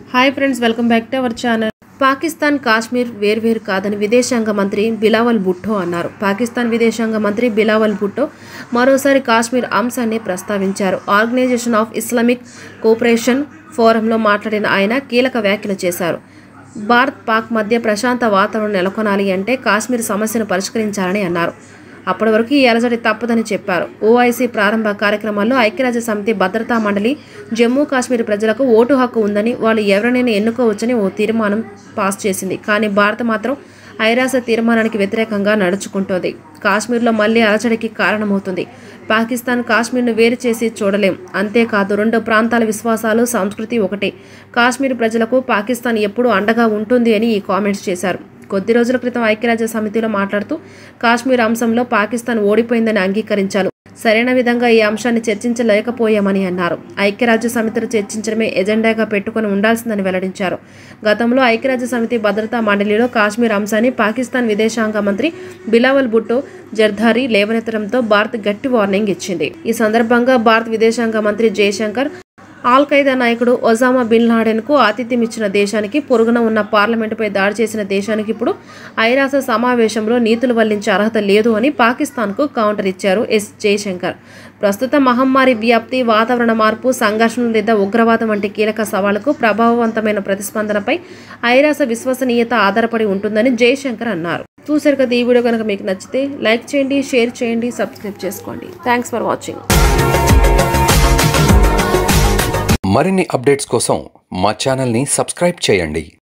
hi friends welcome back to our channel Pakistan Kashmir వేర్వేరు కాదని విదేశాంగ మంత్రి బిలావల్ భుట్టో అన్నారు పాకిస్తాన్ విదేశాంగ మంత్రి బిలావల్ భుట్టో మరోసారి కాశ్మీర్ అంశాన్ని ప్రస్తావించారు ఆర్గనైజేషన్ ఆఫ్ ఇస్లామిక్ కోఆపరేషన్ ఫోరంలో మాట్లాడిన ఆయన కీలక వ్యాఖ్యలు చేశారు భారత్ పాక్ మధ్య ప్రశాంత వాతావరణం నెలకొనాలి అంటే కాశ్మీర్ సమస్యను పరిష్కరించాలని అన్నారు అప్పటి వరకు ఈ అలజడి తప్పదని చెప్పారు ఓఐసీ ప్రారంభ కార్యక్రమాల్లో ఐక్యరాజ్య సమితి భద్రతా మండలి జమ్మూ కాశ్మీర్ ప్రజలకు ఓటు హక్కు ఉందని వాళ్ళు ఎవరినైనా ఎన్నుకోవచ్చని ఓ తీర్మానం పాస్ చేసింది కానీ భారత్ మాత్రం ఐరాస తీర్మానానికి వ్యతిరేకంగా నడుచుకుంటోంది కాశ్మీర్లో మళ్లీ అలజడికి కారణమవుతుంది పాకిస్తాన్ కాశ్మీర్ను వేరు చేసి చూడలేం అంతేకాదు రెండు ప్రాంతాల విశ్వాసాలు సంస్కృతి ఒకటే కాశ్మీర్ ప్రజలకు పాకిస్తాన్ ఎప్పుడూ అండగా ఉంటుంది అని ఈ కామెంట్స్ చేశారు కొద్ది రోజుల క్రితం ఐక్యరాజ్య సమితిలో మాట్లాడుతూ కాశ్మీర్ అంశంలో పాకిస్తాన్ ఓడిపోయిందని అంగీకరించారు సరైన విధంగా ఈ అంశాన్ని చర్చించలేకపోయామని అన్నారు ఐక్యరాజ్య సమితిలో చర్చించడమే ఎజెండాగా పెట్టుకుని ఉండాల్సిందని వెల్లడించారు గతంలో ఐక్యరాజ్య సమితి భద్రతా మండలిలో కాశ్మీర్ అంశాన్ని పాకిస్తాన్ విదేశాంగ మంత్రి బిలావల్ భుట్టో జర్దారి లేవనెత్తడంతో భారత్ గట్టి వార్నింగ్ ఇచ్చింది ఈ సందర్భంగా భారత విదేశాంగ మంత్రి జయశంకర్ ఆల్ ఖైదా నాయకుడు ఒజామా బిన్ లాడెన్కు ఆతిథ్యం ఇచ్చిన దేశానికి పొరుగున ఉన్న పార్లమెంటుపై దాడి చేసిన దేశానికి ఇప్పుడు ఐరాస సమావేశంలో నీతులు వల్లించే అర్హత లేదు అని పాకిస్తాన్కు కౌంటర్ ఇచ్చారు ఎస్ జయశంకర్ ప్రస్తుత మహమ్మారి వ్యాప్తి వాతావరణ మార్పు సంఘర్షణలు లేదా ఉగ్రవాదం వంటి కీలక సవాళ్లకు ప్రభావవంతమైన ప్రతిస్పందనపై ఐరాస విశ్వసనీయత ఆధారపడి ఉంటుందని జయశంకర్ అన్నారు చూసారు కదా ఈ వీడియో కనుక మీకు నచ్చితే లైక్ చేయండి షేర్ చేయండి సబ్స్క్రైబ్ చేసుకోండి థ్యాంక్స్ ఫర్ వాచింగ్ మరిన్ని అప్డేట్స్ కోసం మా ఛానల్ని సబ్స్క్రైబ్ చేయండి